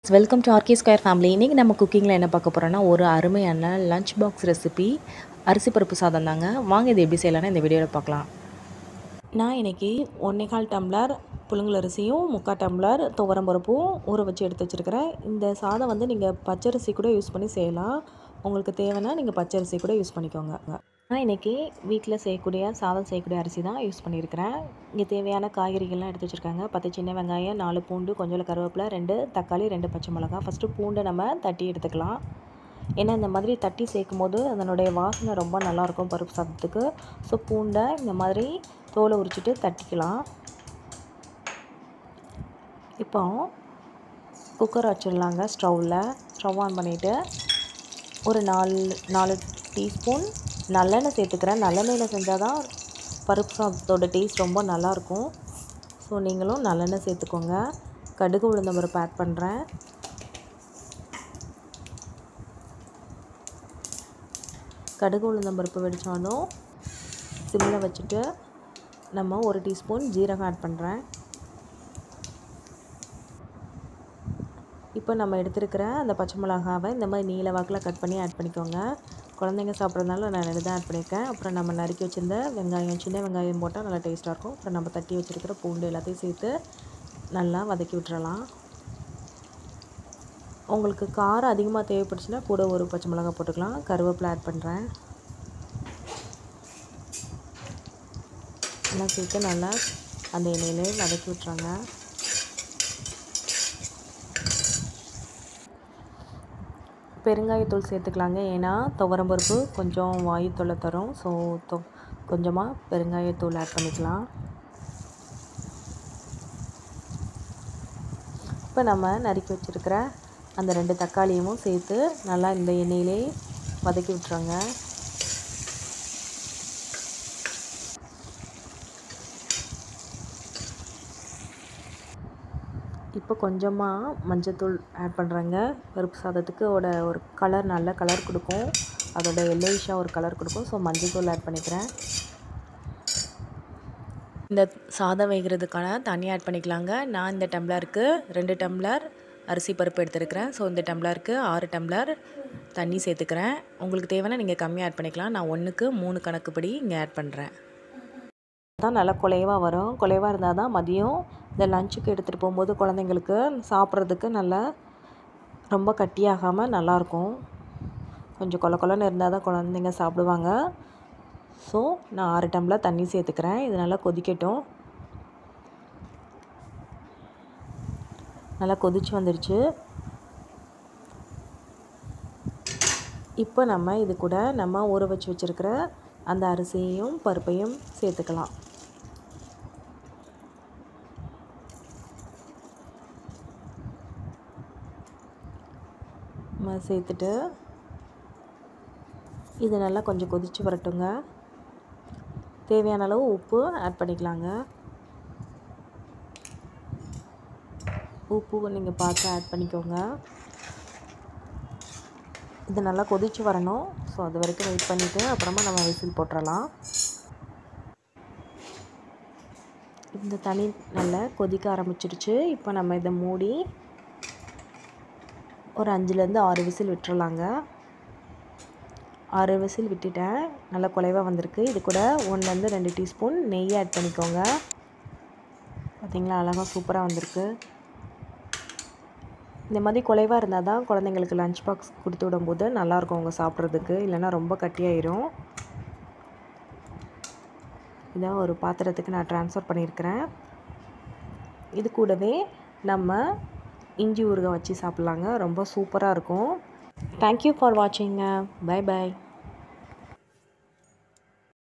welcome to RK square family இன்றைக்கி நம்ம குக்கிங்கில் என்ன பார்க்க போகிறோன்னா ஒரு அருமையான லஞ்ச் பாக்ஸ் ரெசிபி அரிசி பருப்பு சாதம் தாங்க வாங்க இது எப்படி செய்யலாம்னு இந்த வீடியோவில் பார்க்கலாம் நான் இன்றைக்கி ஒன்றேகால் டம்ளர் புழுங்கல் அரிசியும் முக்கால் டம்ளர் துவரம் பருப்பும் ஊற வச்சு எடுத்து வச்சுருக்கிறேன் இந்த சாதம் வந்து நீங்கள் பச்சரிசி கூட யூஸ் பண்ணி செய்யலாம் உங்களுக்கு தேவைன்னா நீங்கள் பச்சரிசி கூட யூஸ் பண்ணிக்கோங்க நான் இன்றைக்கி வீட்டில் செய்யக்கூடிய சாதம் செய்யக்கூடிய அரிசி தான் யூஸ் பண்ணியிருக்கிறேன் இங்கே தேவையான காய்கறிகள்லாம் எடுத்து வச்சுருக்காங்க பத்து சின்ன வெங்காயம் நாலு பூண்டு கொஞ்சம் கருவேப்பிலை ரெண்டு தக்காளி ரெண்டு பச்சை மிளகாய் ஃபஸ்ட்டு பூண்டை நம்ம தட்டி எடுத்துக்கலாம் ஏன்னா இந்த மாதிரி தட்டி சேர்க்கும் போது அதனுடைய வாசனை ரொம்ப நல்லாயிருக்கும் பருப்பு சாதத்துக்கு ஸோ பூண்டை இந்த மாதிரி தோலை உரிச்சிட்டு தட்டிக்கலாம் இப்போ குக்கர் வச்சிடலாங்க ஸ்டவ்வில் ஸ்டவ் ஆன் பண்ணிவிட்டு ஒரு நாலு நாலு டீஸ்பூன் நல்லெண்ணெய் சேர்த்துக்கிறேன் நல்லெண்ணெயில் செஞ்சால் தான் பருப்பு சாதத்தோட டேஸ்ட் ரொம்ப நல்லாயிருக்கும் ஸோ நீங்களும் நல்லெண்ணெய் சேர்த்துக்கோங்க கடுகு உளுந்தம் பருப்பு ஆட் பண்ணுறேன் கடுகு உளுந்தம் பருப்பு வெடித்தாலும் சிம்மில் வச்சுட்டு நம்ம ஒரு டீஸ்பூன் ஜீரகம் ஆட் பண்ணுறேன் இப்போ நம்ம எடுத்துருக்கிற அந்த பச்சை மிளகாவை இந்த மாதிரி நீல வாக்கில் கட் பண்ணி ஆட் பண்ணிக்கோங்க குழந்தைங்க சாப்பிட்றதுனால நான் ரெண்டு தான் ஆட் பண்ணியிருக்கேன் அப்புறம் நம்ம நறுக்கி வச்சுருந்த வெங்காயம் சின்ன வெங்காயம் போட்டால் நல்லா டேஸ்ட்டாக இருக்கும் அப்புறம் நம்ம தட்டி வச்சுருக்கிற பூண்டு எல்லாத்தையும் சேர்த்து நல்லா வதக்கி விட்டுறலாம் உங்களுக்கு காரம் அதிகமாக தேவைப்பட்டுச்சுன்னா கூட ஒரு பச்சை மிளகா போட்டுக்கலாம் கருவேப்பிலை ஆட் பண்ணுறேன் எல்லாம் சேர்த்து நல்லா அந்த எண்ணெயிலே வதக்கி விட்டுறாங்க பெருங்காயத்தூள் சேர்த்துக்கலாங்க ஏன்னா துவரம்பருப்பு கொஞ்சம் வாயு தொல்லை தரும் ஸோ தொ கொஞ்சமாக பெருங்காயத்தூள் ஆட் பண்ணிக்கலாம் இப்போ நம்ம நறுக்கி வச்சுருக்கிற அந்த ரெண்டு தக்காளியும் சேர்த்து நல்லா இந்த எண்ணெயிலே வதக்கி விட்டுறோங்க இப்போ கொஞ்சமாக மஞ்சத்தூள் ஆட் பண்ணுறேங்க பருப்பு சாதத்துக்கு ஓட ஒரு கலர் நல்ல கலர் கொடுக்கும் அதோட எல்லோயிஷாக ஒரு கலர் கொடுக்கும் ஸோ மஞ்சத்தூள் ஆட் பண்ணிக்கிறேன் இந்த சாதம் வைக்கிறதுக்கான தண்ணி ஆட் பண்ணிக்கலாங்க நான் இந்த டம்ளருக்கு ரெண்டு டம்ளர் அரிசி பருப்பு எடுத்துருக்கிறேன் ஸோ இந்த டம்ளருக்கு ஆறு டம்ளர் தண்ணி சேர்த்துக்கிறேன் உங்களுக்கு தேவைன்னா நீங்கள் கம்மியாக ஆட் பண்ணிக்கலாம் நான் ஒன்றுக்கு மூணு கணக்குப்படி இங்கே ஆட் பண்ணுறேன் தான் நல்லா குலைவாக வரும் குலைவாக இருந்தால் தான் மதியம் இந்த லஞ்சுக்கு எடுத்துகிட்டு போகும்போது குழந்தைங்களுக்கு சாப்பிட்றதுக்கு நல்லா ரொம்ப கட்டியாகாமல் நல்லாயிருக்கும் கொஞ்சம் கொல கொலன்னு இருந்தால் தான் குழந்தைங்க சாப்பிடுவாங்க ஸோ நான் ஆறு டம்ளர் தண்ணி சேர்த்துக்கிறேன் இது நல்லா கொதிக்கட்டும் நல்லா கொதிச்சு வந்துருச்சு இப்போ நம்ம இது கூட நம்ம ஊற வச்சு வச்சுருக்கிற அந்த அரிசியையும் பருப்பையும் சேர்த்துக்கலாம் சேர்த்துட்டு இது நல்லா கொஞ்சம் கொதித்து வரட்டுங்க தேவையான அளவு உப்பு ஆட் பண்ணிக்கலாங்க உப்பு நீங்கள் பார்த்து ஆட் பண்ணிக்கோங்க இது நல்லா கொதித்து வரணும் ஸோ அது வரைக்கும் வெயிட் பண்ணிவிட்டு அப்புறமா நம்ம விசில் போட்டுடலாம் இந்த தண்ணி நல்லா கொதிக்க ஆரம்பிச்சிருச்சு இப்போ நம்ம இதை மூடி ஒரு அஞ்சுலேருந்து ஆறு விசில் விட்டுறலாங்க ஆறு விசில் விட்டுட்டேன் நல்லா குலைவாக வந்திருக்கு இது கூட ஒன்றுலேருந்து ரெண்டு டீஸ்பூன் நெய் ஆட் பண்ணிக்கோங்க பார்த்திங்களா அழகாக சூப்பராக வந்திருக்கு இந்த மாதிரி குலைவாக இருந்தால் தான் குழந்தைங்களுக்கு லஞ்ச் பாக்ஸ் கொடுத்து விடும்போது நல்லாயிருக்கும் அவங்க சாப்பிட்றதுக்கு இல்லைன்னா ரொம்ப கட்டியாயிரும் இதான் ஒரு பாத்திரத்துக்கு நான் ட்ரான்ஸ்ஃபர் பண்ணியிருக்கிறேன் இது கூடவே நம்ம இஞ்சி ஊறுகாய் வச்சு சாப்பிட்லாங்க ரொம்ப சூப்பராக இருக்கும் thank you for watching bye bye